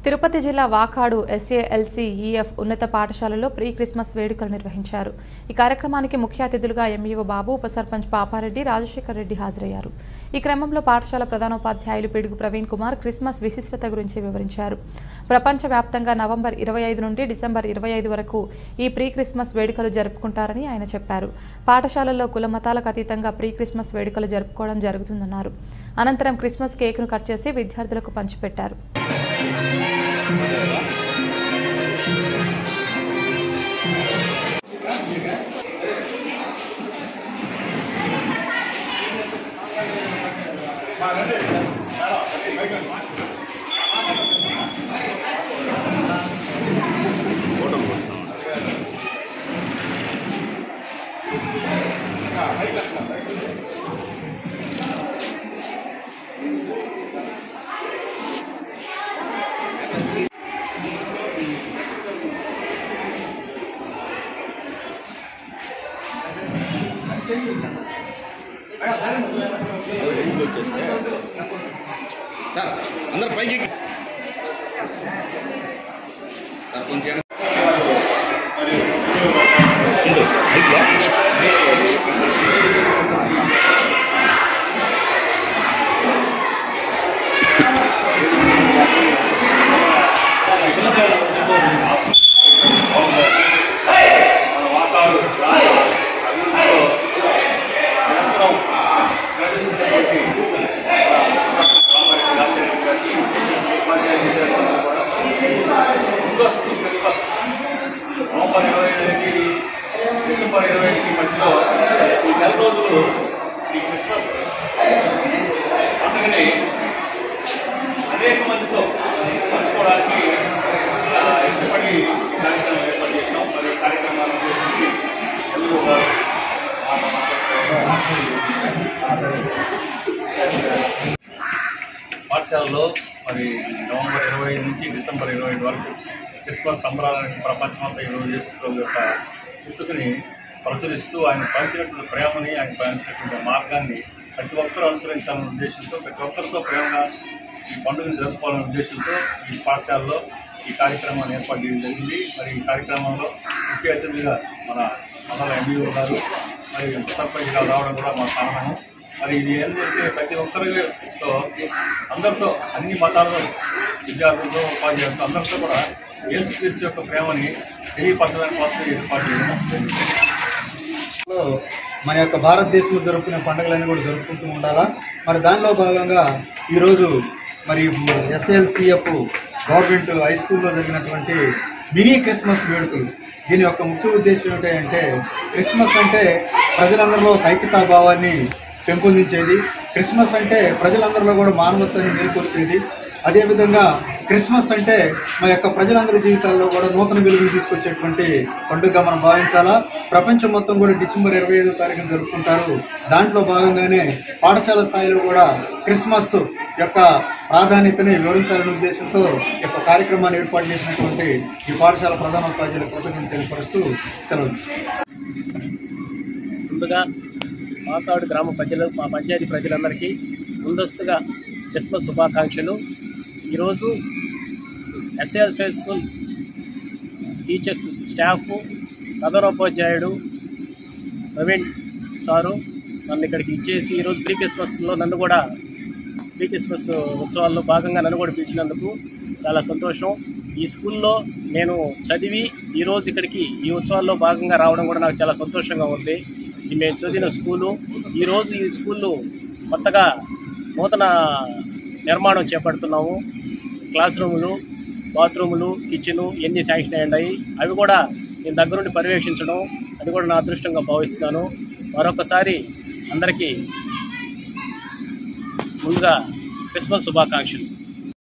తిరుపతి జిల్లా వాకాడు ఎస్ఏఎల్సి ఈఎఫ్ ఉన్నత పాఠశాలలో ప్రీ క్రిస్మస్ వేడుకలు నిర్వహించారు ఈ కార్యక్రమానికి ముఖ్య అతిథులుగా ఎంఈఓ బాబు ఉప సర్పంచ్ పాపారెడ్డి రాజశేఖర్ రెడ్డి హాజరయ్యారు ఈ క్రమంలో పాఠశాల ప్రధానోపాధ్యాయులు పిడుగు ప్రవీణ్ కుమార్ క్రిస్మస్ విశిష్టత గురించి వివరించారు ప్రపంచవ్యాప్తంగా నవంబర్ ఇరవై ఐదు నుండి డిసెంబర్ ఇరవై ఐదు వరకు ఈ ప్రీ క్రిస్మస్ వేడుకలు జరుపుకుంటారని ఆయన చెప్పారు పాఠశాలల్లో కుల మతాలకు అతీతంగా ప్రీ క్రిస్మస్ వేడుకలు జరుపుకోవడం జరుగుతుందన్నారు అనంతరం క్రిస్మస్ కేక్ను కట్ చేసి విద్యార్థులకు పంచిపెట్టారు సార్ అందరు పైకి ఎక్కి- సార్ కొంచెం ఉండు, మైక్లో. ముందస్తు క్రిస్మస్ నవంబర్ ఇరవై ఐదుకి డిసెంబర్ ఇరవై ఐదుకి మధ్యలో ఈ నెల రోజులు ఈ క్రిస్మస్ పండుగని అనేక మందితో పంచుకోవడానికి ఆ, ఇష్టపడి ఈ కార్యక్రమం ఏర్పాటు చేసినాం మరి ఈ కార్యక్రమాలను చేసి తెలుగు గారు పాఠశాలలో మరి నవంబర్ ఇరవై ఐదు నుంచి డిసెంబర్ ఇరవై ఐదు వరకు క్రిస్మస్ సంబరాలను ప్రపంచమంతా ఈరోజు చేసుకున్న యొక్క పుట్టుకని ప్రచురిస్తూ ఆయన పంచినటువంటి ప్రేమని ఆయన పంచినటువంటి మార్గాన్ని ప్రతి ఒక్కరూ అనుసరించాలనే ఉద్దేశంతో ప్రతి ఒక్కరితో ప్రేమగా ఈ పండుగను జరుపుకోవాలనే ఉద్దేశంతో ఈ పాఠశాలలో ఈ కార్యక్రమాన్ని ఏర్పాటు చేయడం జరిగింది మరి ఈ కార్యక్రమంలో ముఖ్య అతిథులుగా మన మండల ఎంఈఓ గారు మరి సర్పంచ్ గారు రావడం కూడా మా కారణము మరి ఇది ఏంటంటే ప్రతి ఒక్కరితో అందరితో అన్ని మతాల విద్యార్థులతో ఉపాధ్యాయులతో అందరితో కూడా యేసుక్రీస్తు యొక్క ప్రేమని తెలియపరచడానికి కోసం ఈ ఏర్పాటు చేయడం జరిగింది లో మన యొక్క భారతదేశంలో జరుపుకునే పండుగలన్నీ కూడా జరుపుకుంటూ ఉండాలా మరి దానిలో భాగంగా ఈరోజు మరి ఎస్ఎల్సిఎఫ్ గవర్నమెంట్ హై స్కూల్లో జరిగినటువంటి మినీ క్రిస్మస్ వేడుకలు దీని యొక్క ముఖ్య ఉద్దేశం ఏమిటంటే క్రిస్మస్ అంటే ప్రజలందరిలో ఒక ఐక్యతా భావాన్ని పెంపొందించేది క్రిస్మస్ అంటే ప్రజలందరిలో కూడా మానవత్వాన్ని మేల్కొల్పేది అదేవిధంగా క్రిస్మస్ అంటే మా యొక్క ప్రజలందరి జీవితాల్లో కూడా నూతన వెలుగులు తీసుకొచ్చేటువంటి పండుగగా మనం భావించాలా ప్రపంచం మొత్తం కూడా డిసెంబర్ ఇరవై ఐదో తారీఖున జరుపుకుంటారు దాంట్లో భాగంగానే పాఠశాల స్థాయిలో కూడా క్రిస్మస్ యొక్క ప్రాధాన్యతని వివరించాలనే ఉద్దేశంతో ఈ యొక్క కార్యక్రమాన్ని ఏర్పాటు చేసినటువంటి ఈ పాఠశాల ప్రధానోపాధ్యాయుల కృతజ్ఞతలు తెలియపరుస్తూ సెలవు తీసుకుంటాను. ముందుగా మాతాడు గ్రామ ప్రజలు మా పంచాయతీ ప్రజలందరికీ ముందస్తుగా క్రిస్మస్ శుభాకాంక్షలు ఈరోజు SAL high school teachers staff ప్రధానోపాధ్యాయుడు ప్రవీణ్ సారు నన్ను ఇక్కడికి ఇచ్చేసి ఈరోజు ప్రీ క్రిస్మస్లో నన్ను కూడా ప్రీ క్రిస్మస్ ఉత్సవాల్లో భాగంగా నన్ను కూడా పిలిచినందుకు చాలా సంతోషం ఈ స్కూల్లో నేను చదివి ఈరోజు ఇక్కడికి ఈ ఉత్సవాల్లో భాగంగా రావడం కూడా నాకు చాలా సంతోషంగా ఉంది ఇది మేము చదివిన స్కూలు ఈరోజు ఈ స్కూల్లో కొత్తగా నూతన నిర్మాణం చేపడుతున్నాము క్లాస్ రూములు బాత్రూములు కిచెను ఇవన్నీ శాంక్షన్ అయ్యాయి అవి కూడా నేను దగ్గరుండి పర్యవేక్షించడం అది కూడా నా అదృష్టంగా భావిస్తున్నాను మరొకసారి అందరికీ ముందుగా క్రిస్మస్ శుభాకాంక్షలు